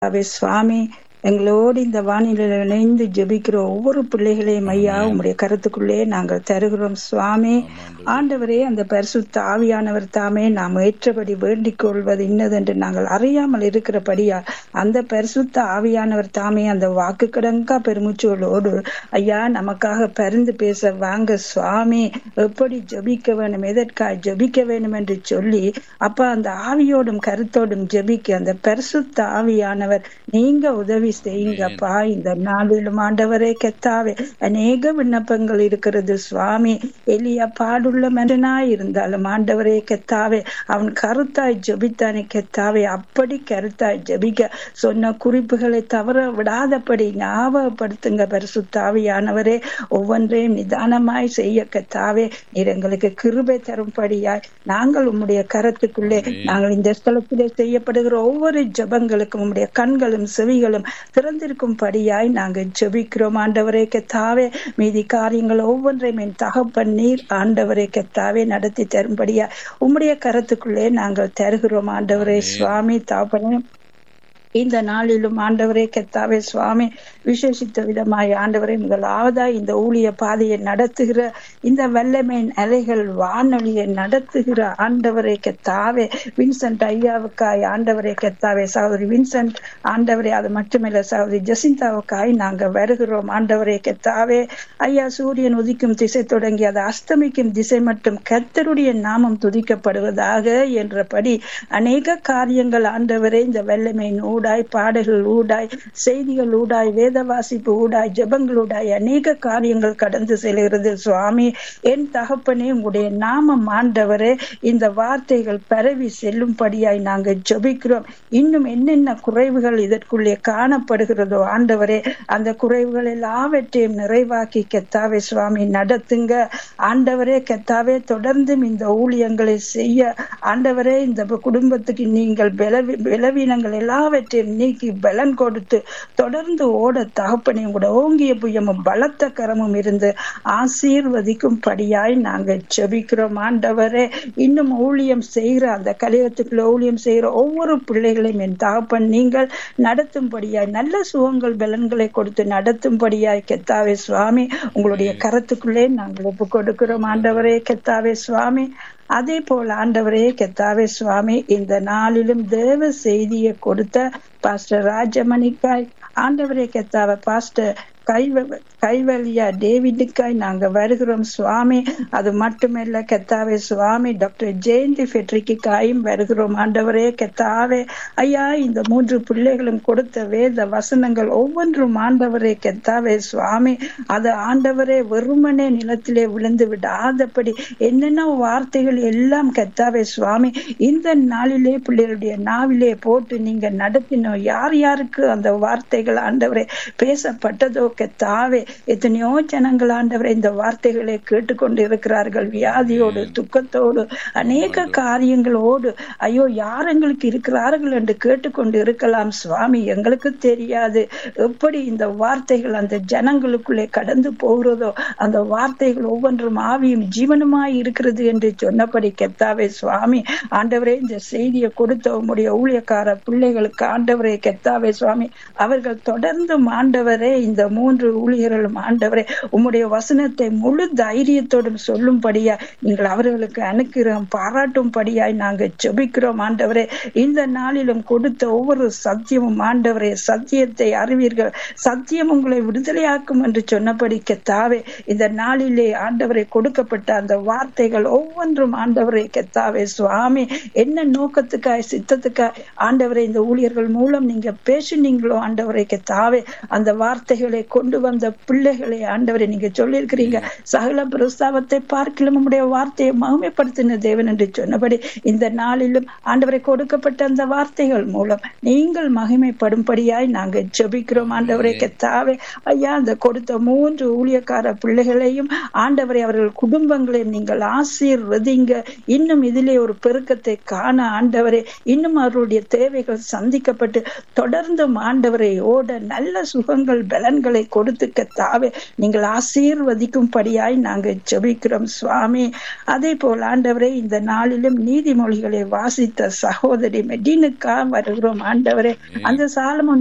அவை சுவாமி எங்களோடு இந்த வானிலையில் இணைந்து ஜெபிக்கிற ஒவ்வொரு பிள்ளைகளையும் ஐயா உம்முடைய கருத்துக்குள்ளே நாங்கள் தருகிறோம் சுவாமி ஆண்டவரே அந்த பரிசுத்த ஆவியானவர் தாமே நாம் ஏற்றபடி வேண்டிக் கொள்வது இன்னதென்று நாங்கள் அறியாமல் இருக்கிறபடியா அந்த பரிசுத்த ஆவியானவர் தாமே அந்த வாக்கு கடங்கா பெருமுச்சோளோடு ஐயா நமக்காக பரிந்து பேச வாங்க சுவாமி எப்படி ஜெபிக்க வேணும் எதற்காக ஜெபிக்க வேண்டும் என்று சொல்லி அப்ப அந்த ஆவியோடும் கருத்தோடும் ஜெபிக்க அந்த பரிசுத்த ஆவியானவர் நீங்க உதவி செய்யுங்கப்பா இந்த நாளிலும் ஆண்டவரே கெத்தாவே அநேக விண்ணப்பங்கள் இருக்கிறது சுவாமி எளிய பாடுள்ள மனிதனாய் இருந்தாலும் ஆண்டவரே கெத்தாவே அவன் கருத்தாய் ஜெபித்தானே கெத்தாவே அப்படி கருத்தாய் ஜெபிக்க சொன்ன குறிப்புகளை தவற விடாதபடி ஞாபகப்படுத்துங்க பரிசுத்தாவியானவரே ஒவ்வொன்றையும் நிதானமாய் செய்ய கத்தாவே நீர் எங்களுக்கு கிருபை தரும்படியாய் நாங்கள் உம்முடைய கரத்துக்குள்ளே நாங்கள் இந்த ஸ்தலத்திலே செய்யப்படுகிற ஒவ்வொரு ஜபங்களுக்கும் உம்முடைய கண்களும் செவிகளும் திறந்திருக்கும்படியாய் நாங்கள் ஜெபிக்கிறோம் ஆண்டவரே கத்தாவே மீதி காரியங்கள் ஒவ்வொன்றையும் என் தகப்பன் நீர் ஆண்டவரே கத்தாவே நடத்தி தரும்படியா உம்முடைய கரத்துக்குள்ளே நாங்கள் தருகிறோம் ஆண்டவரே சுவாமி தாப்பனே இந்த நாளிலும் ஆண்டவரே கெத்தாவே சுவாமி விசேஷித்த விதமாய் ஆண்டவரே முதலாவதா இந்த ஊழிய பாதையை நடத்துகிற இந்த வல்லமையின் அலைகள் வானொலியை நடத்துகிற ஆண்டவரே கெத்தாவே வின்சென்ட் ஐயாவுக்காய் ஆண்டவரே கெத்தாவே சகோதரி வின்சென்ட் ஆண்டவரே அது மட்டுமில்ல சகோதரி ஜசிந்தாவுக்காய் நாங்க வருகிறோம் ஆண்டவரே கெத்தாவே ஐயா சூரியன் உதிக்கும் திசை தொடங்கி அது அஸ்தமிக்கும் திசை மட்டும் கத்தருடைய நாமம் துதிக்கப்படுவதாக என்றபடி அநேக காரியங்கள் ஆண்டவரே இந்த வல்லமையின் ஊடாய் பாடல்கள் ஊடாய் செய்திகள் ஊடாய் வேத வாசிப்பு ஊடாய் ஜபங்களூடாய் அநேக காரியங்கள் கடந்து செல்கிறது சுவாமி என் தகப்பனே உங்களுடைய நாமம் ஆண்டவரே இந்த வார்த்தைகள் பரவி செல்லும்படியாய் நாங்கள் ஜபிக்கிறோம் இன்னும் என்னென்ன குறைவுகள் இதற்குள்ளே காணப்படுகிறதோ ஆண்டவரே அந்த குறைவுகள் எல்லாவற்றையும் நிறைவாக்கி கெத்தாவே சுவாமி நடத்துங்க ஆண்டவரே கெத்தாவே தொடர்ந்தும் இந்த ஊழியங்களை செய்ய ஆண்டவரே இந்த குடும்பத்துக்கு நீங்கள் பலவி பலவீனங்கள் எல்லாவற்றையும் எல்லாவற்றையும் நீக்கி பலன் கொடுத்து தொடர்ந்து ஓட தகப்பனை கூட ஓங்கிய புயமும் பலத்த கரமும் இருந்து ஆசீர்வதிக்கும் படியாய் நாங்கள் செபிக்கிறோம் ஆண்டவரே இன்னும் ஊழியம் செய்கிற அந்த கலியத்துக்குள்ள ஊழியம் செய்கிற ஒவ்வொரு பிள்ளைகளையும் என் தகப்பன் நீங்கள் நடத்தும்படியாய் நல்ல சுகங்கள் பலன்களை கொடுத்து நடத்தும்படியாய் கெத்தாவே சுவாமி உங்களுடைய கரத்துக்குள்ளே நாங்கள் ஒப்பு கொடுக்கிறோம் ஆண்டவரே கெத்தாவே சுவாமி அதே போல் ஆண்டவரே கெத்தாவே சுவாமி இந்த நாளிலும் தேவ செய்தியை கொடுத்த பாஸ்டர் ராஜமணிக்காய் ஆண்டவரே கெத்தாவ பாஸ்டர் கைவ கைவலியா டேவிடுக்காய் நாங்க வருகிறோம் சுவாமி அது மட்டுமல்ல கெத்தாவே சுவாமி டாக்டர் ஜெயந்தி ஃபெட்ரிக்காயும் வருகிறோம் ஆண்டவரே கெத்தாவே ஐயா இந்த மூன்று பிள்ளைகளும் கொடுத்த வேத வசனங்கள் ஒவ்வொன்றும் ஆண்டவரே கெத்தாவே சுவாமி அது ஆண்டவரே வெறுமனே நிலத்திலே விழுந்து விடாதபடி என்னென்ன வார்த்தைகள் எல்லாம் கெத்தாவே சுவாமி இந்த நாளிலே பிள்ளைகளுடைய நாவிலே போட்டு நீங்க நடத்தினோம் யார் யாருக்கு அந்த வார்த்தைகள் ஆண்டவரே பேசப்பட்டதோ கெத்தாவே எத்தனையோ ஜனங்கள் ஆண்டவரை இந்த வார்த்தைகளை கேட்டுக்கொண்டு இருக்கிறார்கள் வியாதியோடு துக்கத்தோடு அநேக காரியங்களோடு ஐயோ யார் எங்களுக்கு இருக்கிறார்கள் என்று கேட்டுக்கொண்டு இருக்கலாம் சுவாமி எங்களுக்கு தெரியாது எப்படி இந்த வார்த்தைகள் அந்த ஜனங்களுக்குள்ளே கடந்து போகிறதோ அந்த வார்த்தைகள் ஒவ்வொன்றும் ஆவியும் ஜீவனுமாய் இருக்கிறது என்று சொன்னபடி கெத்தாவே சுவாமி ஆண்டவரே இந்த செய்தியை கொடுத்த உங்களுடைய ஊழியக்கார பிள்ளைகளுக்கு ஆண்டவரே கெத்தாவே சுவாமி அவர்கள் தொடர்ந்து ஆண்டவரே இந்த மூன்று ஊழியர்களும் ஆண்டவரே உம்முடைய வசனத்தை முழு தைரியத்தோடும் சொல்லும்படியா நீங்கள் அவர்களுக்கு அனுக்கிறோம் பாராட்டும்படியாய் நாங்கள் ஜெபிக்கிறோம் ஆண்டவரே இந்த நாளிலும் கொடுத்த ஒவ்வொரு சத்தியமும் ஆண்டவரே சத்தியத்தை அறிவீர்கள் சத்தியம் உங்களை விடுதலையாக்கும் என்று சொன்னபடி கெத்தாவே இந்த நாளிலே ஆண்டவரை கொடுக்கப்பட்ட அந்த வார்த்தைகள் ஒவ்வொன்றும் ஆண்டவரை கெத்தாவே சுவாமி என்ன நோக்கத்துக்காய் சித்தத்துக்காய் ஆண்டவரை இந்த ஊழியர்கள் மூலம் நீங்க பேசினீங்களோ ஆண்டவரை கெத்தாவே அந்த வார்த்தைகளை கொண்டு வந்த பிள்ளைகளை ஆண்டவரை நீங்க சொல்லியிருக்கிறீங்க சகல பிரஸ்தாவத்தை பார்க்கலும் உடைய வார்த்தையை மகிமைப்படுத்தின தேவன் என்று சொன்னபடி இந்த நாளிலும் ஆண்டவரை கொடுக்கப்பட்ட அந்த வார்த்தைகள் மூலம் நீங்கள் மகிமைப்படும்படியாய் நாங்கள் ஜெபிக்கிறோம் ஆண்டவரை கெத்தாவே ஐயா அந்த கொடுத்த மூன்று ஊழியக்கார பிள்ளைகளையும் ஆண்டவரை அவர்கள் குடும்பங்களையும் நீங்கள் ஆசீர்வதிங்க இன்னும் இதிலே ஒரு பெருக்கத்தை காண ஆண்டவரே இன்னும் அவர்களுடைய தேவைகள் சந்திக்கப்பட்டு தொடர்ந்து ஆண்டவரை ஓட நல்ல சுகங்கள் பலன்களை பிள்ளைகளை கொடுத்து கத்தாவே நீங்கள் ஆசீர்வதிக்கும்படியாய் நாங்கள் ஜெபிக்கிறோம் சுவாமி அதே போல் ஆண்டவரே இந்த நாளிலும் நீதிமொழிகளை வாசித்த சகோதரி மெடினுக்கா வருகிறோம் ஆண்டவரே அந்த சாலமோன்